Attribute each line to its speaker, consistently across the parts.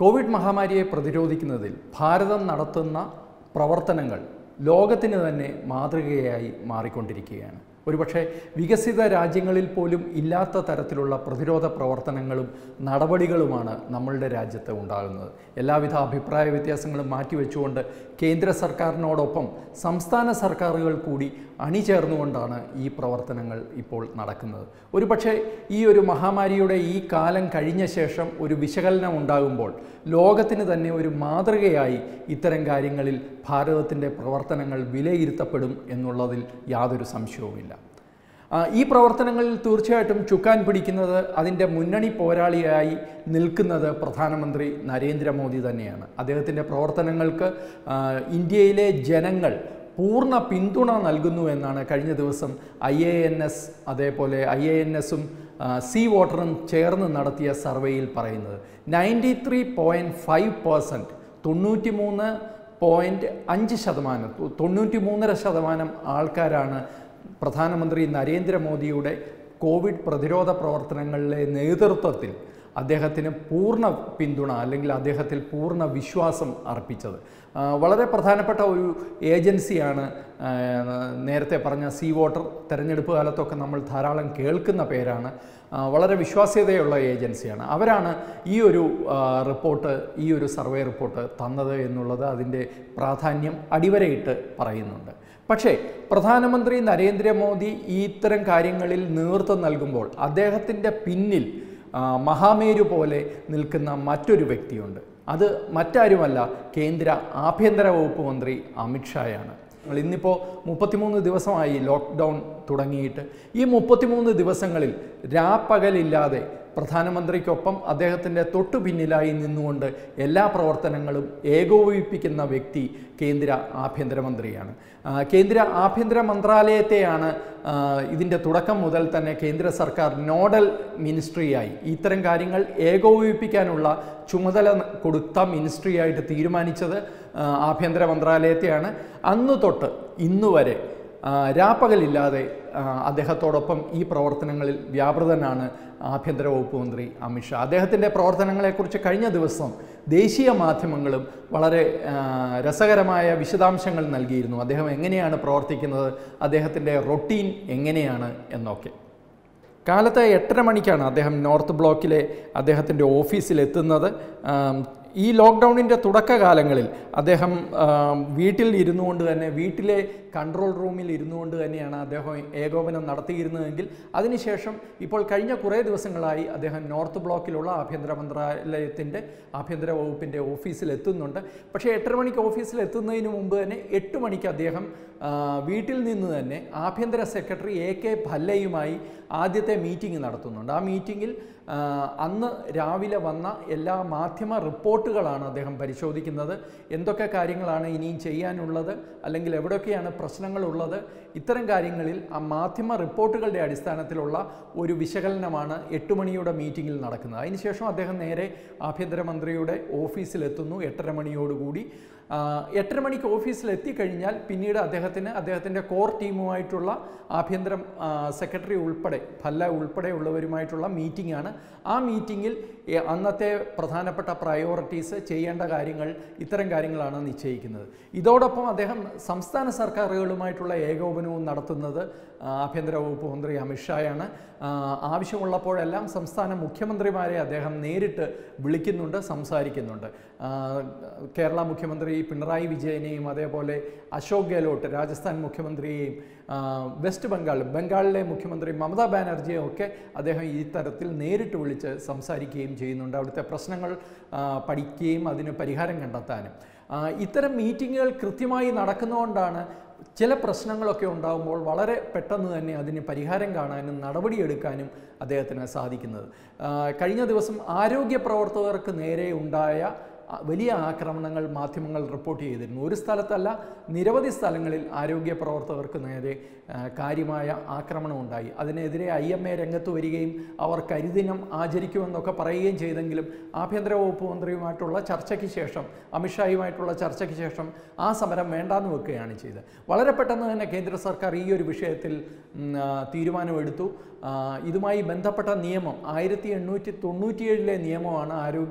Speaker 1: Covid മഹാമാരിയെ പ്രതിരോധിക്കുന്നതിൽ ഭാരതം നടത്തുന്ന പ്രവർത്തനങ്ങൾ ലോകത്തിന് തന്നെ മാതൃകയായി മാറിക്കൊണ്ടിരിക്കുകയാണ് ഒരുപക്ഷെ വികസിത രാജ്യങ്ങളിൽ പോലും ഇല്ലാത്ത തരത്തിലുള്ള പ്രതിരോധ പ്രവർത്തനങ്ങളും നടപടികളുമാണ് നമ്മളുടെ രാജ്യത്ത് ഉണ്ടാകുന്നത് എല്ലാവിധ അഭിപ്രായ വ്യത്യാസങ്ങളും മാറ്റിവെച്ചുകൊണ്ട് കേന്ദ്ര സർക്കാരിനോടൊപ്പം സംസ്ഥാന സർക്കാരുകൾ കൂടി അണിചേർന്നുകൊണ്ടാണ് ഈ പ്രവർത്തനങ്ങൾ ഇപ്പോൾ നടക്കുന്നത് ഒരുപക്ഷെ ഈ ഒരു മഹാമാരിയുടെ ഈ കാലം കഴിഞ്ഞ ശേഷം ഒരു വിശകലനം ഉണ്ടാകുമ്പോൾ ലോകത്തിന് തന്നെ ഒരു മാതൃകയായി ഇത്തരം കാര്യങ്ങളിൽ ഭാരതത്തിൻ്റെ പ്രവർത്തനങ്ങൾ വിലയിരുത്തപ്പെടും എന്നുള്ളതിൽ യാതൊരു സംശയവുമില്ല ആ, ഈ പ്രവർത്തനങ്ങളിൽ തീർച്ചയായിട്ടും ചുക്കാൻ പിടിക്കുന്നത് അതിൻ്റെ മുന്നണി പോരാളിയായി നിൽക്കുന്നത് പ്രധാനമന്ത്രി നരേന്ദ്രമോദി തന്നെയാണ് അദ്ദേഹത്തിൻ്റെ പ്രവർത്തനങ്ങൾക്ക് ആ, ഇന്ത്യയിലെ ജനങ്ങൾ പൂർണ്ണ പിന്തുണ നൽകുന്നു എന്നാണ് കഴിഞ്ഞ ദിവസം ഐ എ എൻ എസ് അതേപോലെ ഐ എ എൻ എസും സി വാട്ടറും ചേർന്ന് നടത്തിയ സർവേയിൽ പറയുന്നത് ninety three point five percent തൊണ്ണൂറ്റി മൂന്ന് പോയിൻറ്റ് അഞ്ച് ശതമാനം തൊ- തൊണ്ണൂറ്റി മൂന്നര ശതമാനം ആൾക്കാരാണ് പ്രധാനമന്ത്രി നരേന്ദ്രമോദിയുടെ കോവിഡ് പ്രതിരോധ പ്രവർത്തനങ്ങളിലെ നേതൃത്വത്തിൽ അദ്ദേഹത്തിന് പൂർണ്ണ പിന്തുണ അല്ലെങ്കിൽ അദ്ദേഹത്തിൽ പൂർണ്ണ വിശ്വാസം അർപ്പിച്ചത് ആ, വളരെ പ്രധാനപ്പെട്ട ഒരു ഏജൻസിയാണ് ആ, നേരത്തെ പറഞ്ഞ സീ വാട്ടർ തെരഞ്ഞെടുപ്പ് കാലത്തൊക്കെ നമ്മൾ ധാരാളം കേൾക്കുന്ന പേരാണ് ആ, വളരെ വിശ്വാസ്യതയുള്ള ഏജൻസിയാണ് അവരാണ് ഈ ഒരു ആ, റിപ്പോർട്ട് ഈ ഒരു സർവേ റിപ്പോർട്ട് തന്നത് എന്നുള്ളത് അതിൻ്റെ പ്രാധാന്യം അടിവരയിട്ട് പറയുന്നുണ്ട് പക്ഷേ പ്രധാനമന്ത്രി നരേന്ദ്രമോദി ഈ ഇത്തരം കാര്യങ്ങളിൽ നേതൃത്വം നൽകുമ്പോൾ അദ്ദേഹത്തിൻ്റെ പിന്നിൽ ആ, മഹാമേരു പോലെ നിൽക്കുന്ന മറ്റൊരു വ്യക്തിയുണ്ട് അത് മറ്റാരുമല്ല കേന്ദ്ര ആഭ്യന്തര വകുപ്പ് മന്ത്രി അമിത്ഷായാണ് ഞങ്ങൾ ഇന്നിപ്പോൾ മുപ്പത്തിമൂന്ന് ദിവസമായി ലോക്ക്ഡൗൺ തുടങ്ങിയിട്ട് ഈ മുപ്പത്തിമൂന്ന് ദിവസങ്ങളിൽ രാപ്പകലില്ലാതെ പ്രധാനമന്ത്രിക്കൊപ്പം അദ്ദേഹത്തിൻ്റെ തൊട്ടു പിന്നിലായി നിന്നുകൊണ്ട് എല്ലാ പ്രവർത്തനങ്ങളും ഏകോപിപ്പിക്കുന്ന വ്യക്തി കേന്ദ്ര ആഭ്യന്തരമന്ത്രിയാണ് ആ, കേന്ദ്ര ആഭ്യന്തര മന്ത്രാലയത്തെയാണ് ആ, ഇതിൻ്റെ തുടക്കം മുതൽ തന്നെ കേന്ദ്ര സർക്കാർ നോഡൽ മിനിസ്ട്രിയായി ഇത്തരം കാര്യങ്ങൾ ഏകോപിപ്പിക്കാനുള്ള ചുമതല കൊടുത്ത മിനിസ്ട്രിയായിട്ട് തീരുമാനിച്ചത് ആ, ആഭ്യന്തര മന്ത്രാലയത്തെയാണ് അന്നു തൊട്ട് ഇന്നുവരെ ആ, രാപ്പകലില്ലാതെ ആ, അദ്ദേഹത്തോടൊപ്പം ഈ പ്രവർത്തനങ്ങളിൽ വ്യാപൃതനാണ് ആഭ്യന്തര വകുപ്പ് മന്ത്രി അമിത്ഷാ അദ്ദേഹത്തിൻ്റെ പ്രവർത്തനങ്ങളെക്കുറിച്ച് കഴിഞ്ഞ ദിവസം ദേശീയ മാധ്യമങ്ങളും വളരെ ആ, രസകരമായ വിശദാംശങ്ങൾ നൽകിയിരുന്നു അദ്ദേഹം എങ്ങനെയാണ് പ്രവർത്തിക്കുന്നത് അദ്ദേഹത്തിൻ്റെ റൊട്ടീൻ എങ്ങനെയാണ് എന്നൊക്കെ കാലത്ത് എട്ടര മണിക്കാണ് അദ്ദേഹം നോർത്ത് ബ്ലോക്കിലെ അദ്ദേഹത്തിൻ്റെ ഓഫീസിലെത്തുന്നത് ആം, ഈ ലോക്ക്ഡൗണിൻ്റെ തുടക്കകാലങ്ങളിൽ അദ്ദേഹം ആം, വീട്ടിൽ ഇരുന്നു കൊണ്ട് തന്നെ വീട്ടിലെ കൺട്രോൾ റൂമിൽ ഇരുന്നു കൊണ്ട് തന്നെയാണ് അദ്ദേഹം ഏകോപനം നടത്തിയിരുന്നതെങ്കിൽ അതിനുശേഷം ഇപ്പോൾ കഴിഞ്ഞ കുറേ ദിവസങ്ങളായി അദ്ദേഹം നോർത്ത് ബ്ലോക്കിലുള്ള ആഭ്യന്തര മന്ത്രാലയത്തിൻ്റെ ആഭ്യന്തര വകുപ്പിൻ്റെ ഓഫീസിൽ എത്തുന്നുണ്ട് പക്ഷേ എട്ടര മണിക്ക് ഓഫീസിൽ എത്തുന്നതിന് മുമ്പ് തന്നെ എട്ട് മണിക്ക് അദ്ദേഹം ആ, വീട്ടിൽ നിന്ന് തന്നെ ആഭ്യന്തര സെക്രട്ടറി എ കെ ഭല്ലയുമായി ആദ്യത്തെ മീറ്റിംഗ് നടത്തുന്നുണ്ട് ആ മീറ്റിങ്ങിൽ ആ, അന്ന് രാവിലെ വന്ന എല്ലാ മാധ്യമ റിപ്പോർട്ടുകളാണ് അദ്ദേഹം പരിശോധിക്കുന്നത് എന്തൊക്കെ കാര്യങ്ങളാണ് ഇനിയും ചെയ്യാനുള്ളത് അല്ലെങ്കിൽ എവിടെയൊക്കെയാണ് പ്രശ്നങ്ങളുള്ളത് ഇത്തരം കാര്യങ്ങളിൽ ആ മാധ്യമ റിപ്പോർട്ടുകളുടെ അടിസ്ഥാനത്തിലുള്ള ഒരു വിശകലനമാണ് എട്ട് മണിയുടെ മീറ്റിങ്ങിൽ നടക്കുന്നത് അതിനുശേഷം അദ്ദേഹം നേരെ ആഭ്യന്തരമന്ത്രിയുടെ ഓഫീസിലെത്തുന്നു എട്ടര മണിയോടുകൂടി ആ, എട്ടര മണിക്ക് ഓഫീസിൽ എത്തിക്കഴിഞ്ഞാൽ പിന്നീട് അദ്ദേഹത്തിന് അദ്ദേഹത്തിൻ്റെ കോർ ടീമുമായിട്ടുള്ള ആഭ്യന്തര ആ, സെക്രട്ടറി ഉൾപ്പെടെ ഭല്ല ഉൾപ്പെടെയുള്ളവരുമായിട്ടുള്ള മീറ്റിംഗ് ആണ് ആ മീറ്റിങ്ങിൽ ഏ, അന്നത്തെ പ്രധാനപ്പെട്ട പ്രയോറിറ്റീസ് ചെയ്യേണ്ട കാര്യങ്ങൾ ഇത്തരം കാര്യങ്ങളാണ് നിശ്ചയിക്കുന്നത് ഇതോടൊപ്പം അദ്ദേഹം സംസ്ഥാന സർക്കാരുകളുമായിട്ടുള്ള ഏകോപനവും നടത്തുന്നത് ആ, ആഭ്യന്തര വകുപ്പ് മന്ത്രി അമിത്ഷായാണ് ആ, ആവശ്യമുള്ളപ്പോഴെല്ലാം സംസ്ഥാന മുഖ്യമന്ത്രിമാരെ അദ്ദേഹം നേരിട്ട് വിളിക്കുന്നുണ്ട് സംസാരിക്കുന്നുണ്ട് ആ, കേരള മുഖ്യമന്ത്രി പിണറായി വിജയനെയും അതേപോലെ അശോക് ഗെഹ്ലോട്ട് രാജസ്ഥാൻ മുഖ്യമന്ത്രിയെയും ആ, വെസ്റ്റ് ബംഗാൾ ബംഗാളിലെ മുഖ്യമന്ത്രി മമതാ ബാനർജിയെ ഒക്കെ അദ്ദേഹം ഈ തരത്തിൽ നേരിട്ട് വിളിച്ച് സംസാരിക്കുകയും ചെയ്യുന്നുണ്ട് അവിടുത്തെ പ്രശ്നങ്ങൾ ആ, പഠിക്കുകയും അതിന് പരിഹാരം കണ്ടെത്താനും ആ, ഇത്തരം മീറ്റിങ്ങുകൾ കൃത്യമായി നടക്കുന്നതുകൊണ്ടാണ് ചില പ്രശ്നങ്ങളൊക്കെ ഉണ്ടാകുമ്പോൾ വളരെ പെട്ടെന്ന് തന്നെ അതിന് പരിഹാരം കാണാനും നടപടിയെടുക്കാനും അദ്ദേഹത്തിന് സാധിക്കുന്നത് ആ, കഴിഞ്ഞ ദിവസം ആരോഗ്യ പ്രവർത്തകർക്ക് നേരെ ഉണ്ടായ ആ, വലിയ ആക്രമണങ്ങൾ മാധ്യമങ്ങൾ റിപ്പോർട്ട് ചെയ്തിരുന്നു ഒരു സ്ഥലത്തല്ല നിരവധി സ്ഥലങ്ങളിൽ ആരോഗ്യ പ്രവർത്തകർക്ക് നേരെ ആ, കാര്യമായ ആക്രമണം ഉണ്ടായി അതിനെതിരെ ഐ എം എ രംഗത്ത് വരികയും അവർ കരിദിനം ആചരിക്കുമെന്നൊക്കെ പറയുകയും ചെയ്തെങ്കിലും ആഭ്യന്തര വകുപ്പ് മന്ത്രിയുമായിട്ടുള്ള ചർച്ചയ്ക്ക് ശേഷം അമിത്ഷായുമായിട്ടുള്ള ചർച്ചയ്ക്ക് ശേഷം ആ സമരം വേണ്ടാന്ന് വെക്കുകയാണ് ചെയ്തത് വളരെ പെട്ടെന്ന് തന്നെ കേന്ദ്ര സർക്കാർ ഈ ഒരു വിഷയത്തിൽ ഉം, ആ, തീരുമാനമെടുത്തു ആ, ഇതുമായി ബന്ധപ്പെട്ട നിയമം ആയിരത്തി എണ്ണൂറ്റി തൊണ്ണൂറ്റിയേഴിലെ നിയമമാണ് ആരോഗ്യ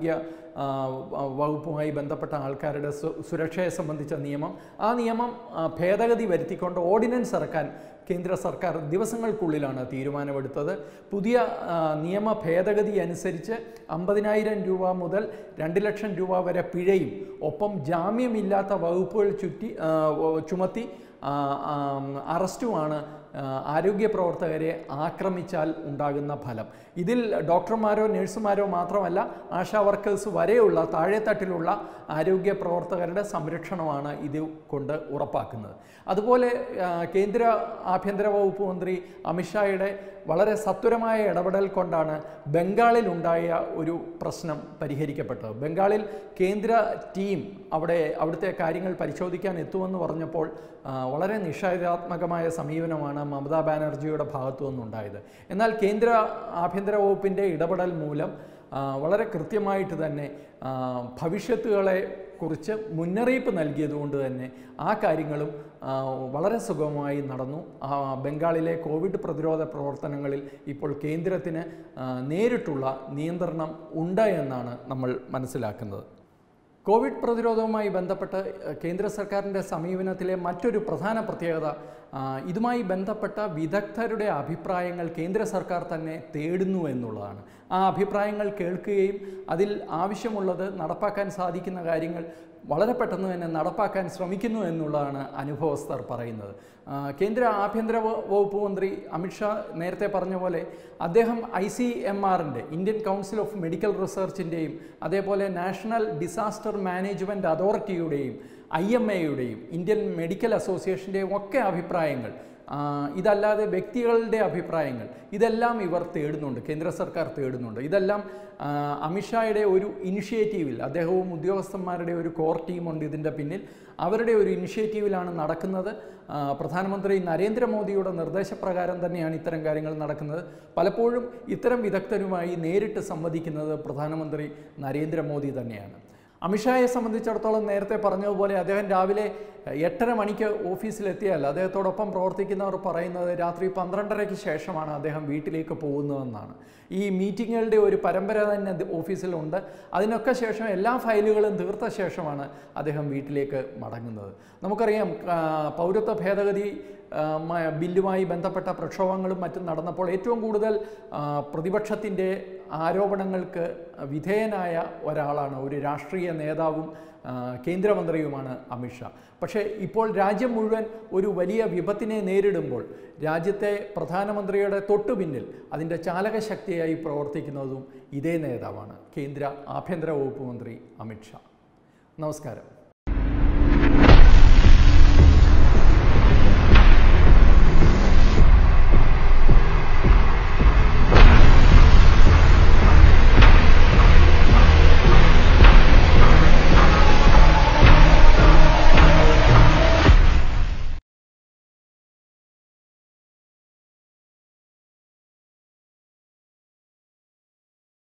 Speaker 1: ആ, വകുപ്പുമായി ബന്ധപ്പെട്ട ആൾക്കാരുടെ സു- സുരക്ഷയെ സംബന്ധിച്ച നിയമം ആ നിയമം ആ, ഭേദഗതി വരുത്തിക്കൊണ്ട് ഓർഡിനൻസ് ഇറക്കാൻ കേന്ദ്ര സർക്കാർ ദിവസങ്ങൾക്കുള്ളിലാണ് തീരുമാനമെടുത്തത് പുതിയ ആ, നിയമ ഭേദഗതി അനുസരിച്ച് അമ്പതിനായിരം രൂപ മുതൽ രണ്ട് ലക്ഷം രൂപ വരെ പിഴയും ഒപ്പം ജാമ്യമില്ലാത്ത വകുപ്പുകൾ ചുറ്റി ആ, ചുമത്തി ആ, ആ, അറസ്റ്റുമാണ് ആ, ആരോഗ്യ പ്രവർത്തകരെ ആക്രമിച്ചാൽ ഉണ്ടാകുന്ന ഫലം ഇതിൽ ഡോക്ടർമാരോ നഴ്സുമാരോ മാത്രമല്ല ആശാ വർക്കേഴ്സ് വരെയുള്ള താഴെത്തട്ടിലുള്ള ആരോഗ്യ പ്രവർത്തകരുടെ സംരക്ഷണമാണ് ഇത് കൊണ്ട് ഉറപ്പാക്കുന്നത് അതുപോലെ ആ, കേന്ദ്ര ആഭ്യന്തര വകുപ്പ് മന്ത്രി അമിത്ഷായുടെ വളരെ സത്വരമായ ഇടപെടൽ കൊണ്ടാണ് ബംഗാളിൽ ഉണ്ടായ ഒരു പ്രശ്നം പരിഹരിക്കപ്പെട്ടത് ബംഗാളിൽ കേന്ദ്ര ടീം അവിടെ അവിടുത്തെ കാര്യങ്ങൾ പരിശോധിക്കാൻ എത്തുമെന്ന് പറഞ്ഞപ്പോൾ ആ, വളരെ നിഷേധാത്മകമായ സമീപനമാണ് മമതാ ബാനർജിയുടെ ഭാഗത്തു നിന്നുണ്ടായത് എന്നാൽ കേന്ദ്ര ആഭ്യന്തര വകുപ്പിൻ്റെ ഇടപെടൽ മൂലം ആ, വളരെ കൃത്യമായിട്ട് തന്നെ ആ, ഭവിഷ്യത്തുകളെ കുറിച്ച് മുന്നറിയിപ്പ് നൽകിയതുകൊണ്ട് തന്നെ ആ കാര്യങ്ങളും ആ, വളരെ സുഗമമായി നടന്നു ആ, ബംഗാളിലെ കോവിഡ് പ്രതിരോധ പ്രവർത്തനങ്ങളിൽ ഇപ്പോൾ കേന്ദ്രത്തിന് ആ, നേരിട്ടുള്ള നിയന്ത്രണം ഉണ്ട് എന്നാണ് നമ്മൾ മനസ്സിലാക്കുന്നത് കോവിഡ് പ്രതിരോധവുമായി ബന്ധപ്പെട്ട് ഏഹ്, കേന്ദ്ര സർക്കാരിൻ്റെ സമീപനത്തിലെ മറ്റൊരു പ്രധാന പ്രത്യേകത ആ, ഇതുമായി ബന്ധപ്പെട്ട വിദഗ്ധരുടെ അഭിപ്രായങ്ങൾ കേന്ദ്ര സർക്കാർ തന്നെ തേടുന്നു എന്നുള്ളതാണ് ആ അഭിപ്രായങ്ങൾ കേൾക്കുകയും അതിൽ ആവശ്യമുള്ളത് നടപ്പാക്കാൻ സാധിക്കുന്ന കാര്യങ്ങൾ വളരെ പെട്ടെന്ന് തന്നെ നടപ്പാക്കാൻ ശ്രമിക്കുന്നു എന്നുള്ളതാണ് അനുഭവസ്ഥർ പറയുന്നത് ആ, കേന്ദ്ര ആഭ്യന്തര വ- വകുപ്പ് മന്ത്രി അമിത്ഷാ നേരത്തെ പറഞ്ഞ പോലെ അദ്ദേഹം ഐ സി എം ആറിൻ്റെ ഇന്ത്യൻ കൗൺസിൽ ഓഫ് മെഡിക്കൽ റിസർച്ചിൻ്റെയും അതേപോലെ നാഷണൽ ഡിസാസ്റ്റർ മാനേജ്മെൻറ്റ് അതോറിറ്റിയുടെയും ഐ എം എയുടെയും ഇന്ത്യൻ മെഡിക്കൽ അസോസിയേഷൻ്റെയും ഒക്കെ അഭിപ്രായങ്ങൾ ആ, ഇതല്ലാതെ വ്യക്തികളുടെ അഭിപ്രായങ്ങൾ ഇതെല്ലാം ഇവർ തേടുന്നുണ്ട് കേന്ദ്ര സർക്കാർ തേടുന്നുണ്ട് ഇതെല്ലാം ആ, അമിത്ഷായുടെ ഒരു ഇനിഷ്യേറ്റീവിൽ അദ്ദേഹവും ഉദ്യോഗസ്ഥന്മാരുടെ ഒരു കോർ ടീമുണ്ട് ഇതിൻ്റെ പിന്നിൽ അവരുടെ ഒരു ഇനിഷ്യേറ്റീവിലാണ് നടക്കുന്നത് ആ, പ്രധാനമന്ത്രി നരേന്ദ്രമോദിയുടെ നിർദ്ദേശപ്രകാരം തന്നെയാണ് ഇത്തരം കാര്യങ്ങൾ നടക്കുന്നത് പലപ്പോഴും ഇത്തരം വിദഗ്ധരുമായി നേരിട്ട് സംവദിക്കുന്നത് പ്രധാനമന്ത്രി നരേന്ദ്രമോദി തന്നെയാണ് അമിത്ഷായെ സംബന്ധിച്ചിടത്തോളം നേരത്തെ പറഞ്ഞതുപോലെ അദ്ദേഹം രാവിലെ എട്ടര മണിക്ക് ഓഫീസിലെത്തിയാൽ അദ്ദേഹത്തോടൊപ്പം പ്രവർത്തിക്കുന്നവർ പറയുന്നത് രാത്രി പന്ത്രണ്ടരയ്ക്ക് ശേഷമാണ് അദ്ദേഹം വീട്ടിലേക്ക് പോകുന്നതെന്നാണ് ഈ മീറ്റിങ്ങുകളുടെ ഒരു പരമ്പര തന്നെ ദ- ഓഫീസിലുണ്ട് അതിനൊക്കെ ശേഷം എല്ലാ ഫയലുകളും തീർത്ത ശേഷമാണ് അദ്ദേഹം വീട്ടിലേക്ക് മടങ്ങുന്നത് നമുക്കറിയാം ആ, പൗരത്വ ഭേദഗതി ആ, മ- ബില്ലുമായി ബന്ധപ്പെട്ട പ്രക്ഷോഭങ്ങളും മറ്റും നടന്നപ്പോൾ ഏറ്റവും കൂടുതൽ ആ, പ്രതിപക്ഷത്തിൻ്റെ ആരോപണങ്ങൾക്ക് വിധേയനായ ഒരാളാണ് ഒരു രാഷ്ട്രീയ നേതാവും ആ, കേന്ദ്രമന്ത്രിയുമാണ് അമിത്ഷാ പക്ഷേ ഇപ്പോൾ രാജ്യം മുഴുവൻ ഒരു വലിയ വിപത്തിനെ നേരിടുമ്പോൾ രാജ്യത്തെ പ്രധാനമന്ത്രിയുടെ തൊട്ടു പിന്നിൽ അതിൻ്റെ ചാലകശക്തിയായി പ്രവർത്തിക്കുന്നതും ഇതേ നേതാവാണ് കേന്ദ്ര ആഭ്യന്തര വകുപ്പ് മന്ത്രി അമിത്ഷാ നമസ്കാരം